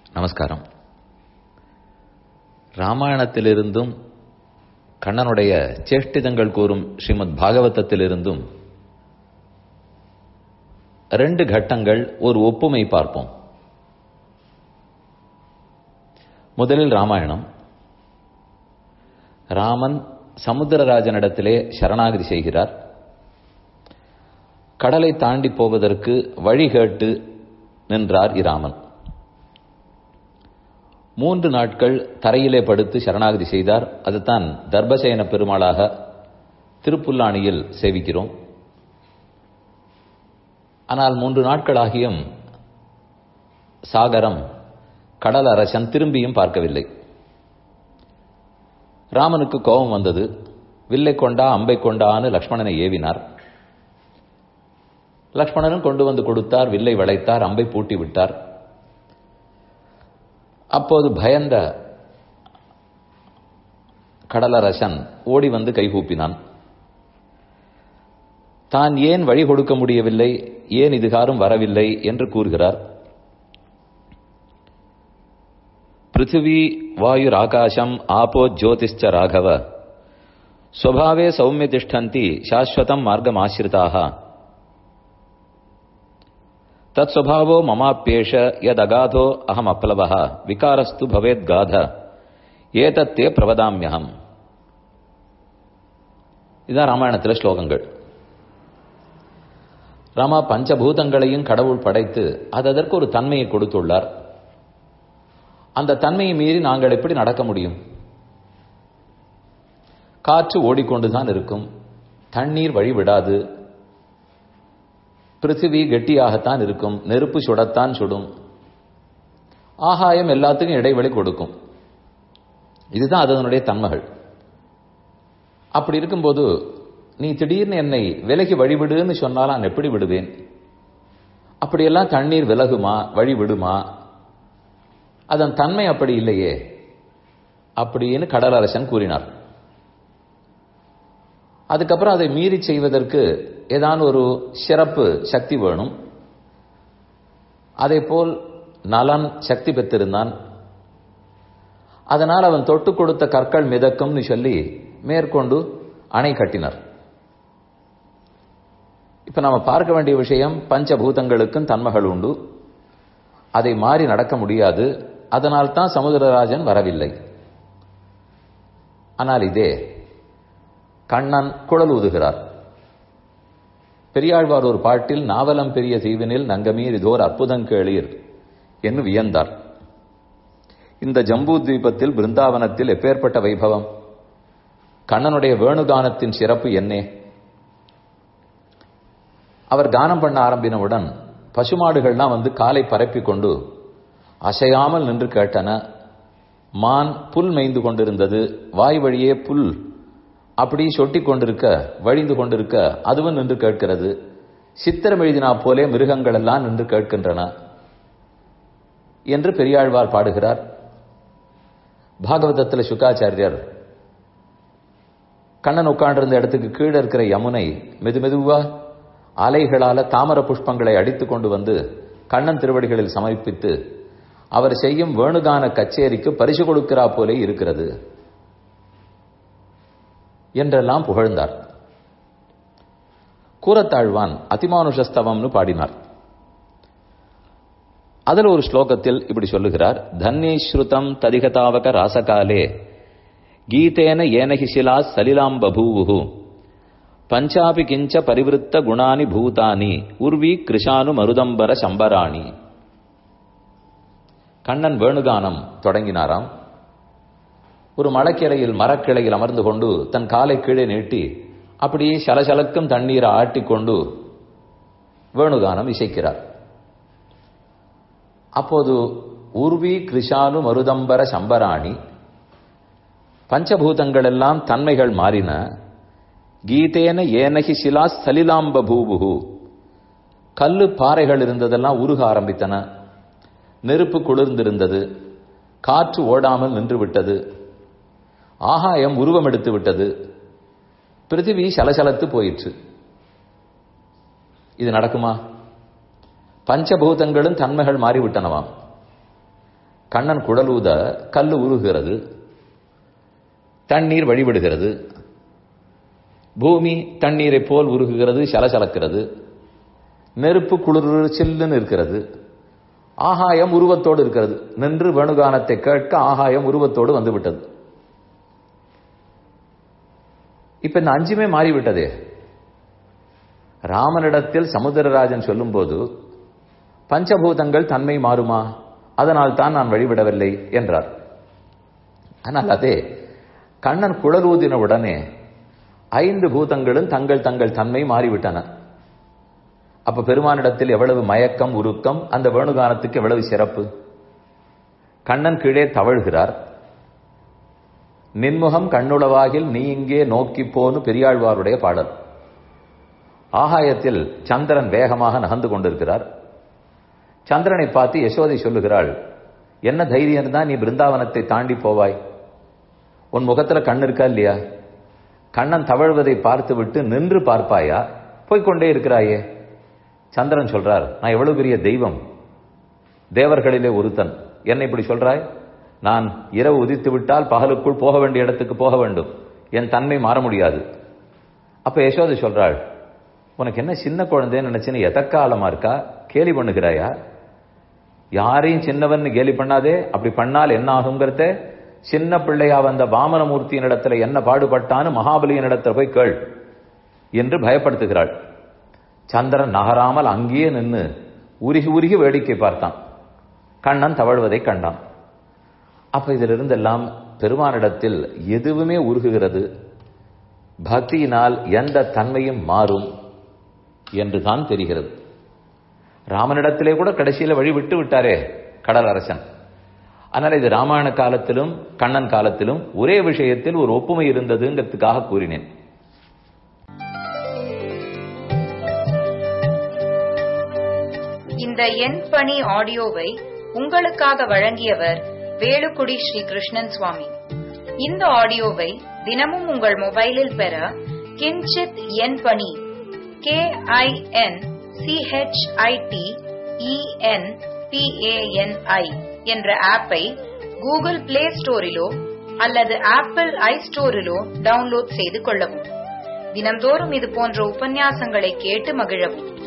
நமஸ்காரம் ராமாயணத்திலிருந்தும் கண்ணனுடைய சேஷ்டிதங்கள் கூறும் ஸ்ரீமத் பாகவதத்திலிருந்தும் ரெண்டு கட்டங்கள் ஒரு ஒப்புமை பார்ப்போம் முதலில் ராமாயணம் ராமன் சமுத்திரராஜனிடத்திலே சரணாகதி செய்கிறார் கடலை தாண்டி போவதற்கு வழி கேட்டு நின்றார் இராமன் மூன்று நாட்கள் தரையிலே படுத்து சரணாகதி செய்தார் அதுதான் தர்பசேன பெருமாளாக திருப்புல்லாணியில் சேவிக்கிறோம் ஆனால் மூன்று நாட்களாகியும் சாகரம் கடல் அரசன் திரும்பியும் பார்க்கவில்லை ராமனுக்கு கோபம் வந்தது வில்லை கொண்டா அம்பை கொண்டான்னு லக்ஷ்மணனை ஏவினார் லக்ஷ்மணனும் கொண்டு வந்து கொடுத்தார் வில்லை வளைத்தார் அம்பை பூட்டி விட்டார் அப்போது பயந்த கடலரசன் ஓடி வந்து கைகூப்பினான் தான் ஏன் வழி கொடுக்க முடியவில்லை ஏன் இதுகாரும் வரவில்லை என்று கூறுகிறார் பிருத்திவி வாயுர் ஆகாசம் ஆபோ ஜோதிஷ்ச ராகவ ஸ்வபாவே சௌமிய திஷ்டந்தி சாஸ்வதம் மார்க்கம் ஆசிரிதாக தத் சுவாவோ மமாப்பியேஷ யத் அகாதோ அகம் அப்ளவ விகாரஸ்து பவேத் காத ஏதத்தே பிரவதாமியகம் இதான் ராமாயணத்தில் ஸ்லோகங்கள் ராமா பஞ்சபூதங்களையும் கடவுள் படைத்து அது அதற்கு ஒரு தன்மையை கொடுத்துள்ளார் அந்த தன்மையை மீறி நாங்கள் எப்படி நடக்க முடியும் காற்று ஓடிக்கொண்டுதான் இருக்கும் தண்ணீர் வழிவிடாது பிருத்திவி கெட்டியாகத்தான் இருக்கும் நெருப்பு சுடத்தான் சுடும் ஆகாயம் எல்லாத்துக்கும் இடைவெளி கொடுக்கும் இதுதான் அதனுடைய தன்மைகள் அப்படி இருக்கும்போது நீ திடீர்னு என்னை விலகி வழிவிடுன்னு சொன்னால் நான் எப்படி விடுவேன் அப்படியெல்லாம் தண்ணீர் விலகுமா வழி விடுமா அதன் தன்மை அப்படி இல்லையே அப்படின்னு கடலரசன் கூறினார் அதுக்கப்புறம் அதை மீறி செய்வதற்கு ஏதான் ஒரு சிறப்பு சக்தி வேணும் அதே போல் நலன் சக்தி பெற்றிருந்தான் அதனால் அவன் தொட்டு கொடுத்த கற்கள் மிதக்கும்னு சொல்லி மேற்கொண்டு அணை கட்டினார் இப்ப நாம பார்க்க வேண்டிய விஷயம் பஞ்சபூதங்களுக்கும் தன்மைகள் உண்டு அதை மாறி நடக்க முடியாது அதனால் தான் சமுதிரராஜன் வரவில்லை ஆனால் இதே கண்ணன் குழல் ஊதுகிறார் பெரியாழ்வார் ஒரு பாட்டில் நாவலம் பெரிய தீவினில் நங்கமீர் இதோர் அற்புதம் கேளீர் என்று வியந்தார் இந்த ஜம்பூ தீபத்தில் பிருந்தாவனத்தில் எப்பேற்பட்ட வைபவம் கண்ணனுடைய வேணுகானத்தின் சிறப்பு என்னே அவர் கானம் பண்ண ஆரம்பினவுடன் பசுமாடுகள்லாம் வந்து காலை பரப்பி கொண்டு அசையாமல் நின்று கேட்டன மான் புல் மேய்ந்து கொண்டிருந்தது வாய் வழியே புல் அப்படி சொட்டி கொண்டிருக்க வழிந்து கொண்டிருக்க அதுவும் நின்று கேட்கிறது சித்திரம் எழுதினா போலே மிருகங்கள் எல்லாம் நின்று கேட்கின்றன என்று பெரியாழ்வார் பாடுகிறார் பாகவதத்தில் சுக்காச்சாரியர் கண்ணன் உட்காண்டிருந்த இடத்துக்கு கீழே இருக்கிற யமுனை மெது மெதுவா அலைகளால தாமர புஷ்பங்களை அடித்து கொண்டு வந்து கண்ணன் திருவடிகளில் சமர்ப்பித்து அவர் செய்யும் வேணுகான கச்சேரிக்கு பரிசு கொடுக்கிறா போலே இருக்கிறது என்றெல்லாம் புகழ்ந்தார் கூறத்தாழ்வான் அதிமானுஷஸ்தவம்னு பாடினார் அதில் ஒரு ஸ்லோகத்தில் இப்படி சொல்லுகிறார் தன்யஸ்ருதம் ததிகதாவக ராசகாலே கீதேன ஏனகி சிலா சலிலாம் பபூவு பஞ்சாபி கிஞ்ச பரிவிருத்த குணானி பூதானி உர்வி கிருஷானு மருதம்பர சம்பராணி கண்ணன் வேணுகானம் தொடங்கினாராம் ஒரு மலக்கிளையில் மரக்கிளையில் அமர்ந்து கொண்டு தன் காலை கீழே நீட்டி அப்படியே சலசலக்கும் தண்ணீரை ஆட்டிக்கொண்டு வேணுகானம் இசைக்கிறார் அப்போது உர்வி கிருஷானு மருதம்பர சம்பராணி பஞ்சபூதங்கள் எல்லாம் தன்மைகள் மாறின கீதேன ஏனகி சிலா சலிலாம்ப பூபுகு கல்லு பாறைகள் இருந்ததெல்லாம் உருக ஆரம்பித்தன நெருப்பு குளிர்ந்திருந்தது காற்று ஓடாமல் நின்று விட்டது ஆகாயம் உருவம் எடுத்து விட்டது பிருத்திவி சலசலத்து போயிற்று இது நடக்குமா பஞ்சபூதங்களும் தன்மைகள் மாறிவிட்டனவாம் கண்ணன் குடலூத கல்லு உருகுகிறது தண்ணீர் வழிபடுகிறது பூமி தண்ணீரை போல் உருகுகிறது சலசலக்கிறது நெருப்பு குளிர் சில்லுன்னு இருக்கிறது ஆகாயம் உருவத்தோடு இருக்கிறது நின்று வேணுகானத்தை கேட்க ஆகாயம் உருவத்தோடு வந்து விட்டது இப்ப இந்த அஞ்சுமே மாறிவிட்டதே ராமனிடத்தில் சமுத்திரராஜன் சொல்லும்போது பஞ்சபூதங்கள் தன்மை மாறுமா அதனால் தான் நான் வழிவிடவில்லை என்றார் ஆனால் அதே கண்ணன் குழலூதின உடனே ஐந்து பூதங்களும் தங்கள் தங்கள் தன்மை மாறிவிட்டன அப்ப பெருமானிடத்தில் எவ்வளவு மயக்கம் உருக்கம் அந்த வேணுகானத்துக்கு எவ்வளவு சிறப்பு கண்ணன் கீழே தவழ்கிறார் நின்முகம் கண்ணுளவாகில் நீ இங்கே நோக்கி போன்னு பெரியாழ்வாருடைய பாடல் ஆகாயத்தில் சந்திரன் வேகமாக நகர்ந்து கொண்டிருக்கிறார் சந்திரனை பார்த்து யசோதை சொல்லுகிறாள் என்ன தைரியம் தான் நீ பிருந்தாவனத்தை தாண்டி போவாய் உன் முகத்துல கண் இருக்கா இல்லையா கண்ணன் தவழ்வதை பார்த்து விட்டு நின்று பார்ப்பாயா போய்கொண்டே இருக்கிறாயே சந்திரன் சொல்றார் நான் எவ்வளவு பெரிய தெய்வம் தேவர்களிலே ஒருத்தன் என்ன இப்படி சொல்றாய் நான் இரவு உதித்து விட்டால் பகலுக்குள் போக வேண்டிய இடத்துக்கு போக வேண்டும் என் தன்மை மாற முடியாது அப்ப யசோதை சொல்றாள் உனக்கு என்ன சின்ன குழந்தைன்னு நினைச்சுன்னு எதக்காலமா இருக்கா கேலி பண்ணுகிறாயா யாரையும் சின்னவன் கேலி பண்ணாதே அப்படி பண்ணால் என்ன ஆகுங்கிறத சின்ன பிள்ளையா வந்த வாமனமூர்த்தியின் இடத்துல என்ன பாடுபட்டான்னு மகாபலியின் இடத்துல போய் கேள் என்று பயப்படுத்துகிறாள் சந்திரன் நகராமல் அங்கேயே நின்று உருகி உருகி வேடிக்கை பார்த்தான் கண்ணன் தவழ்வதை கண்டான் அப்ப இதிலிருந்து எல்லாம் பெருமானிடத்தில் எதுவுமே உருகுகிறது பக்தியினால் எந்த தன்மையும் மாறும் என்றுதான் தெரிகிறது ராமனிடத்திலே கூட கடைசியில வழி விட்டு விட்டாரே கடல் அரசன் ஆனால் இது ராமாயண காலத்திலும் கண்ணன் காலத்திலும் ஒரே விஷயத்தில் ஒரு ஒப்புமை இருந்ததுங்கிறதுக்காக கூறினேன் இந்த எண் பணி ஆடியோவை உங்களுக்காக வழங்கியவர் வேலுக்குடி ஸ்ரீ கிருஷ்ணன் சுவாமி இந்த ஆடியோவை தினமும் உங்கள் மொபைலில் பெற கிஞ்சித் எண் பணி கே ஐ என் சிஹெச்ஐடி இஎன் பிஏஎன்ஐ என்ற ஆப்பை கூகுள் பிளே ஸ்டோரிலோ அல்லது ஆப்பிள் ஐ ஸ்டோரிலோ டவுன்லோட் செய்து கொள்ளவும் தினம்தோறும் இது போன்ற உபன்யாசங்களை கேட்டு மகிழவும்